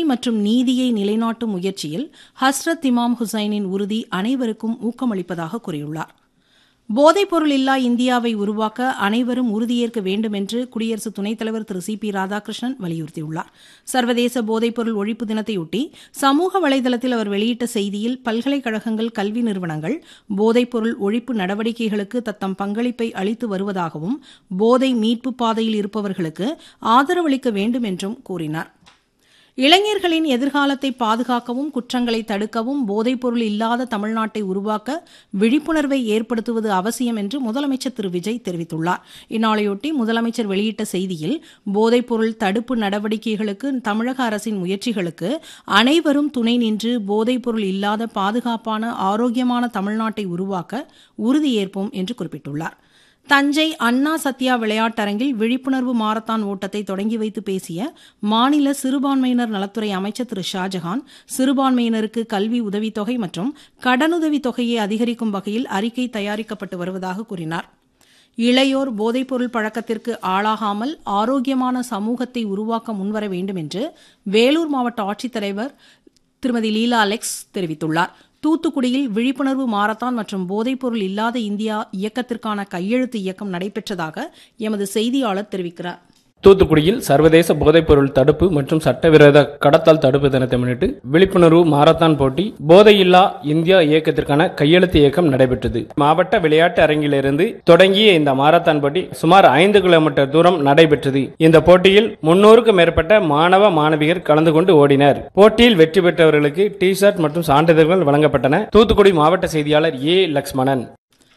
மற்றும் நீதியை நிலைநாட்டும் முயற்சியில் ஹஸ்ரத் இமாம் ஹுசைனின் உறுதி அனைவருக்கும் ஊக்கமளிப்பதாக கூறியுள்ளார் போதைப்பொருள் இல்லா இந்தியாவை உருவாக்க அனைவரும் உறுதியேற்க வேண்டும் என்று குடியரசு துணைத் தலைவர் திரு சி பி ராதாகிருஷ்ணன் வலியுறுத்தியுள்ளார் சர்வதேச போதைப்பொருள் ஒழிப்பு தினத்தையொட்டி சமூக வலைதளத்தில் அவர் வெளியிட்ட செய்தியில் பல்கலைக்கழகங்கள் கல்வி நிறுவனங்கள் போதைப்பொருள் ஒழிப்பு நடவடிக்கைகளுக்கு தத்தம் பங்களிப்பை அளித்து வருவதாகவும் போதை மீட்பு பாதையில் இருப்பவர்களுக்கு ஆதரவளிக்க வேண்டும் என்றும் கூறினார் இளைஞர்களின் எதிர்காலத்தை பாதுகாக்கவும் குற்றங்களை தடுக்கவும் போதைப்பொருள் இல்லாத தமிழ்நாட்டை உருவாக்க விழிப்புணர்வை ஏற்படுத்துவது அவசியம் என்று முதலமைச்சர் திரு விஜய் தெரிவித்துள்ளார் இந்நாளையொட்டி முதலமைச்சர் வெளியிட்ட செய்தியில் போதைப்பொருள் தடுப்பு நடவடிக்கைகளுக்கு தமிழக அரசின் முயற்சிகளுக்கு அனைவரும் துணை நின்று போதைப்பொருள் இல்லாத பாதுகாப்பான ஆரோக்கியமான தமிழ்நாட்டை உருவாக்க உறுதியேற்போம் என்று குறிப்பிட்டுள்ளார் தஞ்சை அண்ணா சத்யா விளையாட்டரங்கில் விழிப்புணர்வு மாரத்தான் ஓட்டத்தை தொடங்கி வைத்து பேசிய மாநில சிறுபான்மையினர் நலத்துறை அமைச்சர் திரு ஷாஜஹான் சிறுபான்மையினருக்கு கல்வி உதவித்தொகை மற்றும் கடனுதவி தொகையை அதிகரிக்கும் வகையில் அறிக்கை தயாரிக்கப்பட்டு வருவதாக கூறினார் இளையோர் போதைப்பொருள் பழக்கத்திற்கு ஆளாகாமல் ஆரோக்கியமான சமூகத்தை உருவாக்க முன்வர வேண்டும் என்று வேலூர் மாவட்ட ஆட்சித்தலைவர் திருமதி லீலா அலெக்ஸ் தெரிவித்துள்ளார் தூத்துக்குடியில் விழிப்புணர்வு மாரத்தான் மற்றும் போதைப்பொருள் இல்லாத இந்தியா இயக்கத்திற்கான கையெழுத்து இயக்கம் நடைபெற்றதாக எமது செய்தியாளர் தெரிவிக்கிறார் தூத்துக்குடியில் சர்வதேச போதைப்பொருள் தடுப்பு மற்றும் சட்டவிரோத கடத்தல் தடுப்பு தினத்தை முன்னிட்டு விழிப்புணர்வு மாரத்தான் போட்டி போதையில்லா இந்தியா இயக்கத்திற்கான கையெழுத்து இயக்கம் நடைபெற்றது மாவட்ட விளையாட்டு அரங்கிலிருந்து தொடங்கிய இந்த மாரத்தான் போட்டி சுமார் ஐந்து கிலோமீட்டர் தூரம் நடைபெற்றது இந்த போட்டியில் முன்னூறுக்கும் மேற்பட்ட மாணவ மாணவியர் கலந்து கொண்டு ஓடினர் போட்டியில் வெற்றி பெற்றவர்களுக்கு டி ஷர்ட் மற்றும் சான்றிதழ்கள் வழங்கப்பட்டன தூத்துக்குடி மாவட்ட செய்தியாளர் ஏ லக்ஷ்மணன்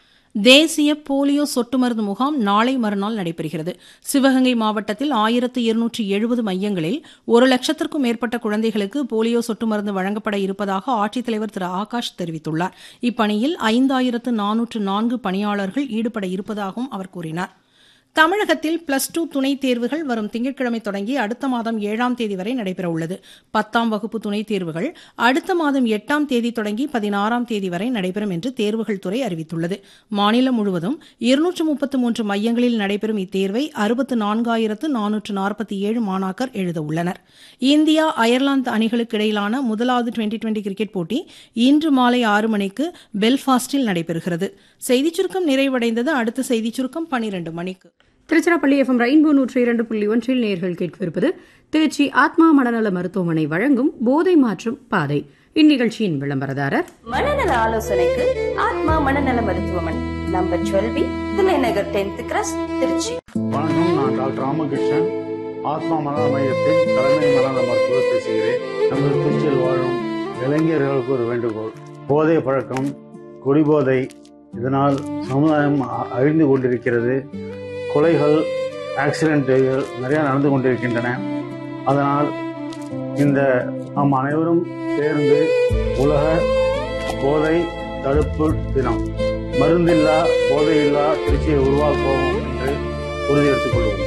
தேசிய போலியோ சொட்டு மருந்து முகாம் நாளை மறுநாள் நடைபெறுகிறது சிவகங்கை மாவட்டத்தில் ஆயிரத்து இருநூற்றி எழுபது மையங்களில் ஒரு லட்சத்திற்கும் மேற்பட்ட குழந்தைகளுக்கு போலியோ சொட்டு மருந்து வழங்கப்பட இருப்பதாக ஆட்சித்தலைவர் திரு ஆகாஷ் தெரிவித்துள்ளார் இப்பணியில் ஐந்தாயிரத்து நானூற்று நான்கு பணியாளர்கள் ஈடுபட இருப்பதாகவும் அவர் கூறினார் தமிழகத்தில் பிளஸ் டூ துணைத் தேர்வுகள் வரும் திங்கட்கிழமை தொடங்கி அடுத்த மாதம் ஏழாம் தேதி வரை நடைபெறவுள்ளது பத்தாம் வகுப்பு துணைத் தேர்வுகள் அடுத்த மாதம் எட்டாம் தேதி தொடங்கி பதினாறாம் தேதி வரை நடைபெறும் என்று தேர்வுகள் துறை அறிவித்துள்ளது மாநிலம் முழுவதும் இருநூற்று முப்பத்து மூன்று மையங்களில் நடைபெறும் இத்தேர்வை அறுபத்து நான்காயிரத்து நானூற்று நாற்பத்தி ஏழு மாணாக்கர் எழுத உள்ளனர் இந்தியா அயர்லாந்து அணிகளுக்கு இடையிலான முதலாவது டுவெண்டி டுவெண்டி கிரிக்கெட் போட்டி இன்று மாலை ஆறு மணிக்கு பெல்ஃபாஸ்டில் நடைபெறுகிறது செய்திச் சுருக்கம் நிறைவடைந்தது அடுத்த செய்திச் சுருக்கம் பனிரெண்டு மணிக்கு திருச்சிராப்பள்ளி எஃப்எம் ரெயின்போ நூற்றி இரண்டு புள்ளி ஒன்றில் நேர்கள் கேட்கவிருப்பது திருச்சி ஆத்மா மனநல மருத்துவமனை வழங்கும் போதை மாற்றும் பாதை இந்நிகழ்ச்சியின் விளம்பரதாரர் மனநல ஆலோசனைக்கு ஆத்மா மனநல மருத்துவமனை number twelve Thillainagar tenth cross Trichy வணக்கம் நான் டாக்டர் ராமகிருஷ்ணன் ஆத்மா மனநல மையத்தின் தலைமை மனநல மருத்துவர் பேசுகிறேன் நமது திருச்சியில் வாழும் இளைஞர்களுக்கு ஒரு வேண்டுகோள் போதை பழக்கம் குடிபோதை இதனால் சமுதாயம் அ- அழிந்து கொண்டிருக்கிறது கொலைகள் ஆக்சிடென்ட்டுகள் நிறையா நடந்து கொண்டிருக்கின்றன அதனால் இந்த நாம் அனைவரும் சேர்ந்து உலக போதை தடுப்பு தினம் மருந்தில்லா போதையில்லா திருச்சியை உருவாக்குவோம் என்று உறுதியெடுத்துக் கொள்வோம்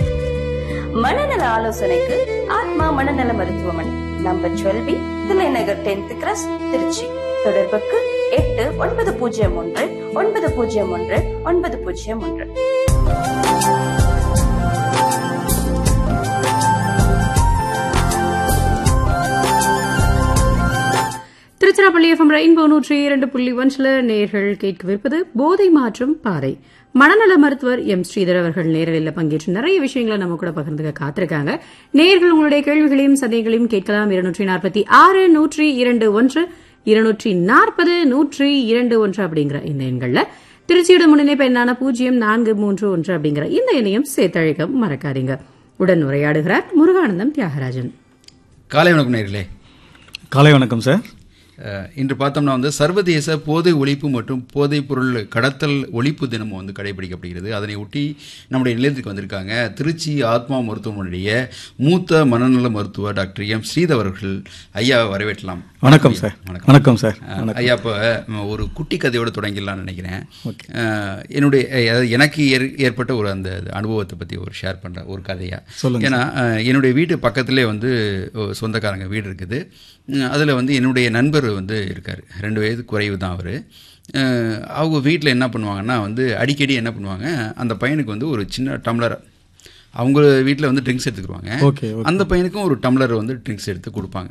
மனநல ஆலோசனைக்கு ஆத்மா மனநல மருத்துவமனை number twelve Thillainagar tenth cross Trichy தொடர்புக்கு எட்டு ஒன்பது பூஜ்ஜியம் ஒன்று ஒன்பது பூஜ்ஜியம் ஒன்று ஒன்பது பூஜ்ஜியம் ஒன்று திருச்சிராப்பள்ளி எஃப்எம் ரெயின்போ நூற்றி இரண்டு புள்ளி ஒன்றில் நேர்கள் கேட்கவிருப்பது போதை மாற்றும் பாதை மனநல மருத்துவர் எம் ஸ்ரீதர் அவர்கள் நேரலில் பங்கேற்று நிறைய விஷயங்களை நம்ம கூட பகிர்ந்துக்க காத்திருக்காங்க நேர்கள் உங்களுடைய கேள்விகளையும் சந்தேகங்களையும் கேட்கலாம் இருநூற்றி நாற்பத்தி ஆறு நூற்றி இரண்டு ஒன்று இருநூற்றி நாற்பது நூற்றி இரண்டு ஒன்று அப்படிங்கிற இந்த எண்கள்ல திருச்சியோட முன்னிணைப்பு எண்ணான பூஜ்ஜியம் நான்கு மூன்று ஒன்று அப்படிங்கிற இந்த எண்ணையும் சேர்த்தழைக்க மறக்காதீங்க உடன் உரையாடுகிறார் முருகானந்தம் தியாகராஜன் காலை வணக்கம் நேர்களே காலை வணக்கம் சார் அஹ், இன்று பார்த்தோம்னா வந்து சர்வதேச போதை ஒழிப்பு மற்றும் போதைப் பொருள் கடத்தல் ஒழிப்பு தினமும் வந்து கடைபிடிக்கப்படுகிறது அதனை ஒட்டி நம்முடைய நிலையத்துக்கு வந்திருக்காங்க திருச்சி ஆத்மா மருத்துவமனையுடைய மூத்த மனநல மருத்துவர் டாக்டர் எம் ஸ்ரீதர் அவர்கள் ஐயா வரவேற்றலாம் வணக்கம் சார் வணக்கம் வணக்கம் சார் அஹ், ஐயா இப்போ ஒரு குட்டி கதையோட தொடங்கிடலாம்னு நினைக்கிறேன் அஹ், என்னுடைய அஹ், அதாவது எனக்கு ஏற் ஏற்பட்ட ஒரு அந்த அனுபவத்தை பற்றி ஒரு ஷேர் பண்ணுறேன் ஒரு கதையா சொல்லுங்க ஏன்னா அஹ், என்னுடைய வீட்டு பக்கத்திலே வந்து ஒரு சொந்தக்காரங்க வீடு இருக்குது அதில் வந்து என்னுடைய நண்பர் வந்து இருக்கார் ரெண்டு வயது குறைவு தான் அவர் அவங்க வீட்டில் என்ன பண்ணுவாங்கன்னா வந்து அடிக்கடி என்ன பண்ணுவாங்க அந்த பையனுக்கு வந்து ஒரு சின்ன டம்ளர் அவங்க வீட்டில் வந்து ட்ரிங்க்ஸ் எடுத்துக்கிடுவாங்க ஓகே அந்த பையனுக்கும் ஒரு டம்ளர் வந்து ட்ரிங்க்ஸ் எடுத்து கொடுப்பாங்க